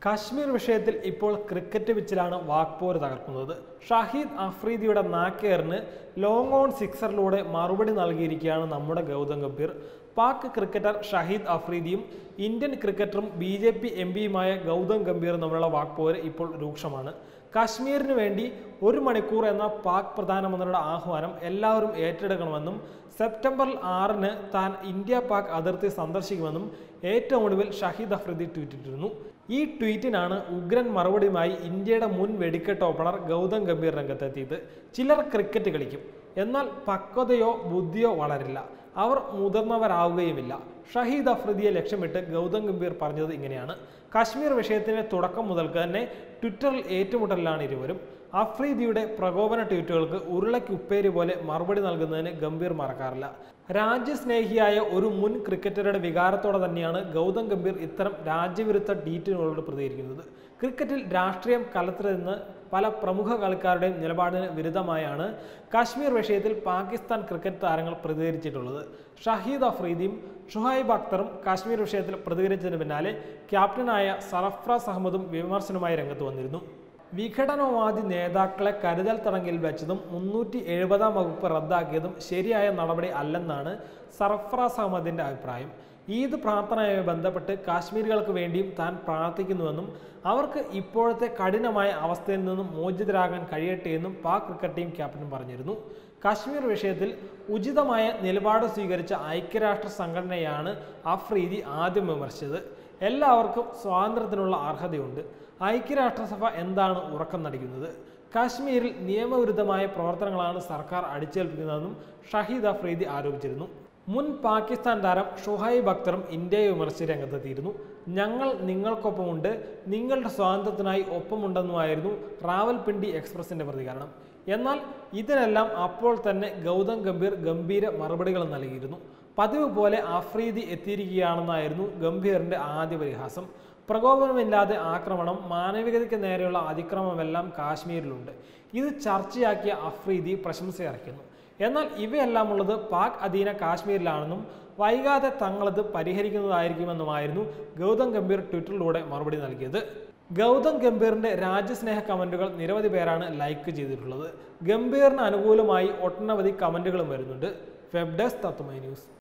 കശ്മീർ വിഷയത്തിൽ ഇപ്പോൾ ക്രിക്കറ്റ് പിച്ചിലാണ് വാക്പോര് തകർക്കുന്നത് ഷഹീദ് അഫ്രീദിയുടെ നാക്കേറിന് ലോങ് ഓൺ സിക്സറിലൂടെ മറുപടി നൽകിയിരിക്കുകയാണ് നമ്മുടെ ഗൗതം ഗംഭീർ പാക് ക്രിക്കറ്റർ ഷഹീദ് അഫ്രീദിയും ഇന്ത്യൻ ക്രിക്കറ്ററും ബി ജെ പി എം പിയുമായ ഗൗതം ഗംഭീറും തമ്മിലുള്ള വാക്പോര് ഇപ്പോൾ രൂക്ഷമാണ് കാശ്മീരിന് വേണ്ടി ഒരു മണിക്കൂർ എന്ന പാക് പ്രധാനമന്ത്രിയുടെ ആഹ്വാനം എല്ലാവരും ഏറ്റെടുക്കണമെന്നും സെപ്റ്റംബർ ആറിന് താൻ ഇന്ത്യ പാക് അതിർത്തി സന്ദർശിക്കുമെന്നും ഏറ്റവും ഒടുവിൽ ഷഹീദ് അഫ്രീദി ട്വീറ്റിട്ടിരുന്നു ഈ ട്വീറ്റിനാണ് ഉഗ്രൻ മറുപടിയുമായി ഇന്ത്യയുടെ മുൻ വെടിക്കെട്ട് ഓപ്പണർ ഗൗതം ഗംഭീർ രംഗത്തെത്തിയത് ചിലർ ക്രിക്കറ്റ് കളിക്കും എന്നാൽ പക്വതയോ ബുദ്ധിയോ വളരില്ല അവർ മുതിർന്നവരാവുകയുമില്ല ഷഹീദ് അഫ്രീദിയെ ലക്ഷ്യമിട്ട് ഗൗതം ഗംഭീർ പറഞ്ഞത് ഇങ്ങനെയാണ് കാശ്മീർ വിഷയത്തിന്റെ തുടക്കം മുതൽക്ക് തന്നെ ട്വിറ്ററിൽ ഏറ്റുമുട്ടലിലാണ് ഇരുവരും അഫ്രീദിയുടെ പ്രകോപന ട്വീറ്റുകൾക്ക് ഉരുളയ്ക്ക് ഉപ്പേരി പോലെ മറുപടി നൽകുന്നതിന് ഗംഭീർ മറക്കാറില്ല രാജ്യസ്നേഹിയായ ഒരു മുൻ ക്രിക്കറ്ററുടെ വികാരത്തോടെ തന്നെയാണ് ഗൗതം ഗംഭീർ ഇത്തരം രാജ്യവിരുദ്ധ ട്വീറ്റുകളോട് പ്രതികരിക്കുന്നത് ക്രിക്കറ്റിൽ രാഷ്ട്രീയം കലർത്തരുതെന്ന് പല പ്രമുഖ കളിക്കാരുടെയും നിലപാടിന് വിരുദ്ധമായാണ് കാശ്മീർ വിഷയത്തിൽ പാകിസ്ഥാൻ ക്രിക്കറ്റ് താരങ്ങൾ പ്രതികരിച്ചിട്ടുള്ളത് ഷഹീദ് അഫ്രീദിയും ഷുഹൈബ് അക്തറും കാശ്മീർ വിഷയത്തിൽ പ്രതികരിച്ചതിന് പിന്നാലെ ക്യാപ്റ്റനായ സർഫ്രാസ് അഹമ്മദും വിമർശനവുമായി രംഗത്ത് വന്നിരുന്നു വിഘടനവാദി നേതാക്കളെ കരുതൽ തടങ്കിൽ വെച്ചതും മുന്നൂറ്റി എഴുപതാം വകുപ്പ് റദ്ദാക്കിയതും ശരിയായ നടപടി അല്ലെന്നാണ് സർഫറാസ് അഹമ്മദിന്റെ അഭിപ്രായം ഈദ് പ്രാർത്ഥനയുമായി ബന്ധപ്പെട്ട് കാശ്മീരികൾക്ക് വേണ്ടിയും താൻ പ്രാർത്ഥിക്കുന്നുവെന്നും അവർക്ക് ഇപ്പോഴത്തെ കഠിനമായ അവസ്ഥയിൽ നിന്നും മോചിതരാകാൻ കഴിയട്ടെ എന്നും പാക് ക്രിക്കറ്റ് ടീം ക്യാപ്റ്റൻ പറഞ്ഞിരുന്നു കാശ്മീർ വിഷയത്തിൽ ഉചിതമായ നിലപാട് സ്വീകരിച്ച ഐക്യരാഷ്ട്ര സംഘടനയാണ് അഫ്രീദി ആദ്യം വിമർശിച്ചത് എല്ലാവർക്കും സ്വാതന്ത്ര്യത്തിനുള്ള അർഹതയുണ്ട് ഐക്യരാഷ്ട്രസഭ എന്താണ് ഉറക്കം നടിക്കുന്നത് കാശ്മീരിൽ നിയമവിരുദ്ധമായ പ്രവർത്തനങ്ങളാണ് സർക്കാർ അടിച്ചേൽപ്പിക്കുന്നതെന്നും ഷഹീദ് അഫ്രീദി ആരോപിച്ചിരുന്നു മുൻ പാകിസ്ഥാൻ താരം ഷുഹൈബ് അക്തറും ഇന്ത്യയെ വിമർശിച്ച് രംഗത്തെത്തിയിരുന്നു ഞങ്ങൾ നിങ്ങൾക്കൊപ്പമുണ്ട് നിങ്ങളുടെ സ്വാതന്ത്ര്യത്തിനായി ഒപ്പമുണ്ടെന്നുമായിരുന്നു റാവൽപിണ്ടി എക്സ്പ്രസിന്റെ പ്രതികരണം എന്നാൽ ഇതിനെല്ലാം അപ്പോൾ തന്നെ ഗൗതം ഗംഭീർ ഗംഭീര മറുപടികൾ നൽകിയിരുന്നു പതിവ് പോലെ അഫ്രീദി എത്തിയിരിക്കുകയാണെന്നായിരുന്നു ഗംഭീറിന്റെ ആദ്യ പരിഹാസം പ്രകോപനമില്ലാതെ ആക്രമണം മാനവികതയ്ക്ക് നേരെയുള്ള അതിക്രമമെല്ലാം കാശ്മീരിലുണ്ട് ഇത് ചർച്ചയാക്കിയ അഫ്രീദി പ്രശംസയർക്കുന്നു എന്നാൽ ഇവയെല്ലാം ഉള്ളത് പാക് അധീന കാശ്മീരിലാണെന്നും വൈകാതെ തങ്ങളത് പരിഹരിക്കുന്നതായിരിക്കുമെന്നുമായിരുന്നു ഗൗതം ഗംഭീർ ട്വിറ്ററിലൂടെ മറുപടി നൽകിയത് ഗൗതം ഗംഭീറിന്റെ രാജ്യസ്നേഹ കമന്റുകൾ നിരവധി പേരാണ് ലൈക്ക് ചെയ്തിട്ടുള്ളത് ഗംഭീറിന് അനുകൂലമായി ഒട്ടനവധി കമന്റുകളും വരുന്നുണ്ട് വെബ് ഡെസ്ക് തത്വമൈ ന്യൂസ്